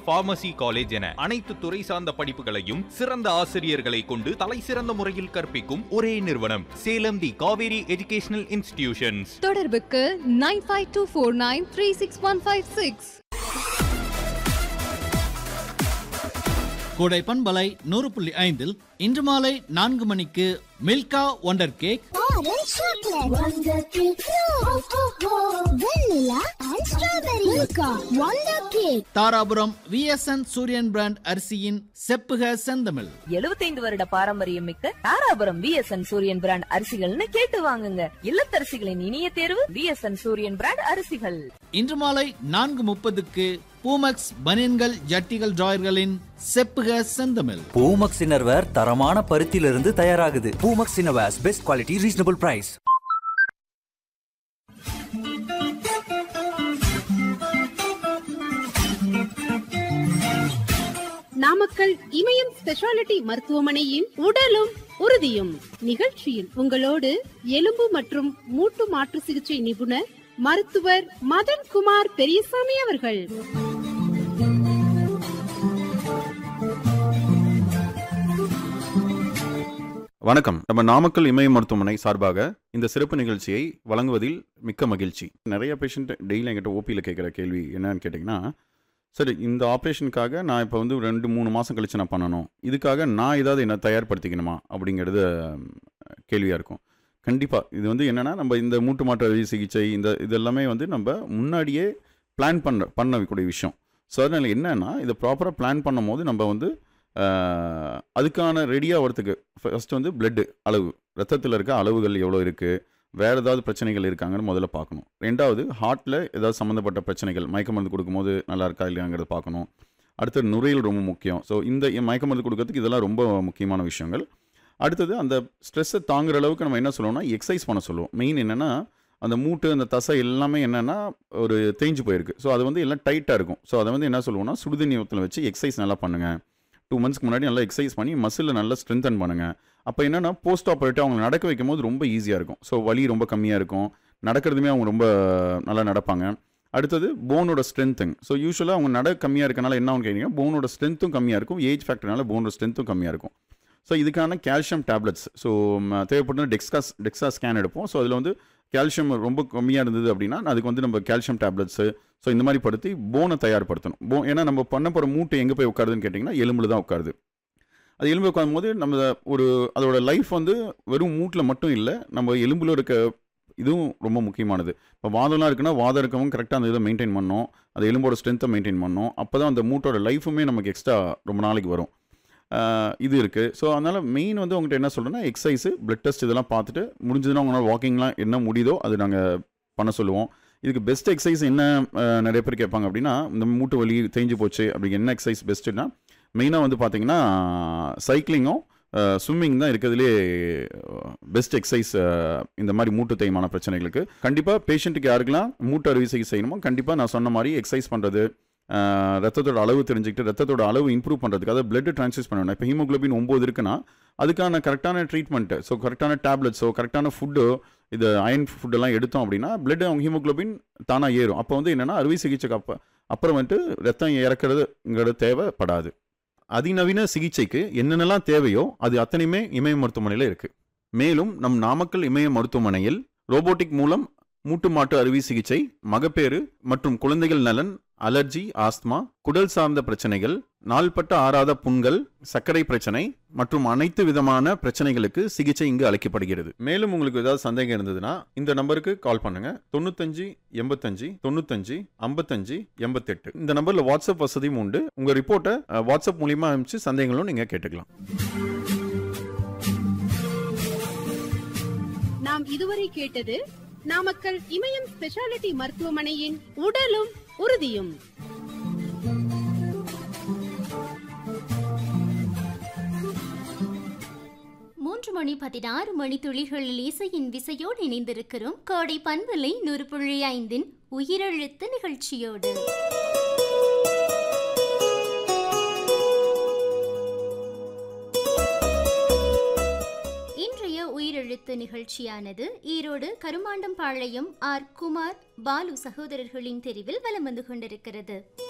Pharmacy college என அனைத்து துறை சார்ந்த படிப்புகளையும் சிறந்த ஆசிரியர்களை கொண்டு தலை சிறந்த முறையில் கற்பிக்கும் ஒரே நிறுவனம் Salem the Kaveri educational institutions தொடர்புக்கு nine five two four nine three six one five six கோடை பண்பலை நூறு புள்ளி ஐந்தில் இன்று மாலை நான்கு மணிக்கு Milka Wonder Cake Orange chocolate, Wonder Cake, oh, oh, oh. vanilla and strawberry, Milka, Wonder Cake. Dharapuram VSN Suriyan brand அரிசியின் செப்புக செந்தமிழ் 75 வருட பாரம்பரியம் மிக்க தாராபுரம் விஎஸ்என் சூரியன் பிராண்ட் அரிசிகள்னு கேட்டு வாங்குங்க இல்லத்தரசிகளின் இனிய தேர்வு விஎஸ்என் சூரியன் பிராண்ட் அரிசிகள் இன்று மாலை நான்கு முப்பதுக்கு பூமக்ஸ் பனியன்கள் ஜட்டிகள் டிராயர்களின் செப்புக செந்தமிழ் பூமக்ஸ் இன்னர்வேர் தரமான பருத்தியிலிருந்து தயாராகுது Poomex innerwears best quality reasonable price Namakkal Imayam speciality மருத்துவமனையின் உடலும் உறுதியும் நிகழ்ச்சியில் உங்களோடு எலும்பு மற்றும் மூட்டு மாற்று சிகிச்சை நிபுணர் மருத்துவர் மதன்குமார் பெரியசாமி அவர்கள் வணக்கம் நம்ம நாமக்கல் இமய மருத்துவமனை சார்பாக இந்த சிறப்பு நிகழ்ச்சியை வழங்குவதில் மிக்க மகிழ்ச்சி நிறைய பேஷண்ட் டெய்லி என்கிட்ட ஓபியில் கேட்குற கேள்வி என்னன்னு கேட்டிங்கன்னா சரி இந்த ஆப்ரேஷனுக்காக நான் இப்போ வந்து ரெண்டு மூணு மாதம் கழிச்சு நான் பண்ணணும் இதுக்காக நான் ஏதாவது என்ன தயார்படுத்திக்கணுமா அப்படிங்கிறது கேள்வியாக இருக்கும் கண்டிப்பாக இது வந்து என்னென்னா நம்ம இந்த மூட்டு மாற்று அறுவை சிகிச்சை இந்த இது எல்லாமே வந்து நம்ம முன்னாடியே பிளான் பண்ண பண்ணக்கூடிய விஷயம் ஸோ அதனால் என்னன்னா இதை ப்ராப்பராக பிளான் பண்ணும்போது நம்ம வந்து ஆஹ், அதுக்கான ரெடியாக வரத்துக்கு ஃபர்ஸ்ட் வந்து பிளட்டு அளவு ரத்தத்தில் இருக்க அளவுகள் எவ்வளோ இருக்குது வேறு ஏதாவது பிரச்சனைகள் இருக்காங்கன்னு முதல்ல பார்க்கணும் ரெண்டாவது ஹார்ட்டில் ஏதாவது சம்மந்தப்பட்ட பிரச்சனைகள் மயக்க மருந்து கொடுக்கும்போது நல்லா இருக்கா இல்லையாங்கிறத பார்க்கணும் அடுத்தது நுரையீரல் ரொம்ப முக்கியம் ஸோ இந்த மயக்க மருந்து கொடுக்கறதுக்கு இதெல்லாம் ரொம்ப முக்கியமான விஷயங்கள் அடுத்தது அந்த ஸ்ட்ரெஸ்ஸை தாங்குற அளவுக்கு நம்ம என்ன சொல்லுவோம்னா எக்ஸசைஸ் பண்ண சொல்லுவோம் மெயின் என்னென்னா அந்த மூட்டு அந்த தசை எல்லாமே என்னென்னா ஒரு தேஞ்சு போயிருக்கு ஸோ அது வந்து எல்லாம் டைட்டாக இருக்கும் ஸோ அதை வந்து என்ன சொல்லுவோம்னா சுடுதண்ணி ஊத்தில் வச்சு எக்ஸசைஸ் நல்லா பண்ணுங்கள் டூ மந்த்ஸ்க்கு முன்னாடி நல்லா எக்ஸசைஸ் பண்ணி மசிலில் நல்லா ஸ்ட்ரென்தன் பண்ணுங்கள் அப்போ என்னென்னா போஸ்ட் ஆப்ரேட்டிவ் அவங்க நடக்க வைக்கும் போது ரொம்ப ஈஸியாக இருக்கும் ஸோ வலி ரொம்ப கம்மியாக இருக்கும் நடக்கிறதுமே அவங்க ரொம்ப நல்லா நடப்பாங்க அடுத்தது போனோட ஸ்ட்ரென்த்துங்க ஸோ யூஸ்வலாக அவங்க நட கம்மியாக இருக்கனால என்ன ஆகும் கேட்டீங்கன்னா போனோட ஸ்ட்ரென்த்தும் கம்மியாக இருக்கும் ஏஜ் ஃபேக்டர்னால போனோட ஸ்ட்ரென்த்தும் கம்மியாக இருக்கும் ஸோ இதுக்கான கால்சியம் டேப்லெட்ஸ் ஸோ தேவைப்பட்ட டெக்ஸ்கா டெக்ஸா ஸ்கேன் எடுப்போம் ஸோ அதில் வந்து கால்சியம் ரொம்ப கம்மியாக இருந்தது அப்படின்னா அதுக்கு வந்து நம்ம கால்சியம் டேப்லெட்ஸு ஸோ இந்த மாதிரி படுத்தி போனை தயார்படுத்தணும் போ ஏன்னா நம்ம பண்ண போகிற மூட்டை எங்கே போய் உட்காருதுன்னு கேட்டிங்கன்னா எலும்பில் தான் உட்காருது அது எலும்பு உட்காரும் போது நம்ம ஒரு அதோட லைஃப் வந்து வெறும் மூட்டில் மட்டும் இல்லை நம்ம எலும்பில் இருக்க இதுவும் ரொம்ப முக்கியமானது இப்போ வாதம்லாம் இருக்குன்னா வாதம் இருக்கவும் கரெக்டாக அந்த இதை மெயின்டைன் பண்ணணும் அது எலும்போட ஸ்ட்ரென்த்தை மெயின்டைன் பண்ணணும் அப்போ தான் அந்த மூட்டோட லைஃபுமே நமக்கு எக்ஸ்ட்ரா ரொம்ப நாளைக்கு வரும் ஆஹ் இது இருக்குது ஸோ அதனால் மெயின் வந்து உங்கள்கிட்ட என்ன சொல்கிறேன்னா எக்ஸசைஸு பிளட் டெஸ்ட் இதெல்லாம் பார்த்துட்டு முடிஞ்சதுன்னா உங்களால் வாக்கிங்லாம் என்ன முடியுதோ அது நாங்கள் பண்ண சொல்லுவோம் இதுக்கு பெஸ்ட் எக்ஸசைஸ் என்ன ஆஹ் நிறைய பேர் கேட்பாங்க அப்படின்னா இந்த மூட்டு வலி தேஞ்சு போச்சு அப்படி என்ன எக்ஸசைஸ் பெஸ்ட்டுன்னா மெயினாக வந்து பார்த்தீங்கன்னா சைக்கிளிங்கும் ஸ்விம்மிங் தான் இருக்கிறதுலே பெஸ்ட் எக்ஸசைஸ் இந்த மாதிரி மூட்டு தேய்மான பிரச்சனைகளுக்கு கண்டிப்பாக பேஷண்ட்டுக்கு யாருக்கெல்லாம் மூட்டு அறுவை சிகிச்சை செய்யணுமோ கண்டிப்பாக நான் சொன்ன மாதிரி எக்ஸசைஸ் பண்ணுறது ரத்தத்தோட அளவு தெரிஞ்சுக்கிட்டு ரத்தத்தோட அளவு இம்ப்ரூவ் பண்ணுறதுக்கு அதாவது பிளட் ட்ரான்ஸ்ஃபியூஸ் பண்ணணும் இப்போ ஹீமோகுளோபின் ஒம்பது இருக்குன்னா அதுக்கான கரெக்டான ட்ரீட்மெண்ட்டு ஸோ கரெக்டான டேப்லெட்ஸோ கரெக்டான ஃபுட்டோ இது அயன் ஃபுட்டெல்லாம் எடுத்தோம் அப்படின்னா பிளட் அவங்க ஹீமோகுளோபின் தானாக ஏறும் அப்போ வந்து என்னென்னா அறுவை சிகிச்சைக்கு அப்போ அப்புறம் வந்துட்டு ரத்தம் இறக்குறதுங்கிறது தேவைப்படாது அதிநவீன சிகிச்சைக்கு என்னென்னலாம் தேவையோ அது அத்தனையுமே இமய மருத்துவமனையில் இருக்குது மேலும் நம் நாமக்கல் இமய மருத்துவமனையில் ரோபோட்டிக் மூலம் மூட்டு மாட்டு அறுவை சிகிச்சை மகப்பேறு மற்றும் குழந்தைகள் நலன் அலர்ஜி ஆஸ்துமா குடல் சார்ந்த பிரச்சனைகள் நாள்பட்ட ஆறாத புண்கள் சர்க்கரை பிரச்சனை மற்றும் அனைத்து விதமான பிரச்சனைகளுக்கு சிகிச்சை இங்கு அளிக்கப்படுகிறது மேலும் உங்களுக்கு ஏதாவது சந்தேகம் இருந்ததுன்னா இந்த நம்பருக்கு கால் பண்ணுங்க தொண்ணூத்தஞ்சு எண்பத்தஞ்சு தொண்ணூத்தஞ்சு ஐம்பத்தஞ்சு எண்பத்தெட்டு இந்த நம்பர்ல வாட்ஸ்அப் வசதியும் உண்டு உங்க ரிப்போர்ட்டை அஹ், வாட்ஸ்அப் மூலியமா அனுப்பிச்சு சந்தேகங்களும் நீங்க கேட்டுக்கலாம் நாம் இதுவரை கேட்டது நாமக்கல் இமயம் ஸ்பெஷாலிட்டி மருத்துவமனையின் உடலும் உறுதியும் மூன்று மணி பதினாறு மணி துளிகளில் இசையின் விசையோடு இணைந்திருக்கிறோம் கோடை பண்பலை நூறு புள்ளி ஐந்தின் உயிரெழுத்து நிகழ்ச்சியோடு இன்றைய உயிரெழுத்து நிகழ்ச்சியானது ஈரோடு கருமாண்டம்பாளையம் ஆர் குமார் பாலு சகோதரர்களின் தெரிவில் வலம் வந்து கொண்டிருக்கிறது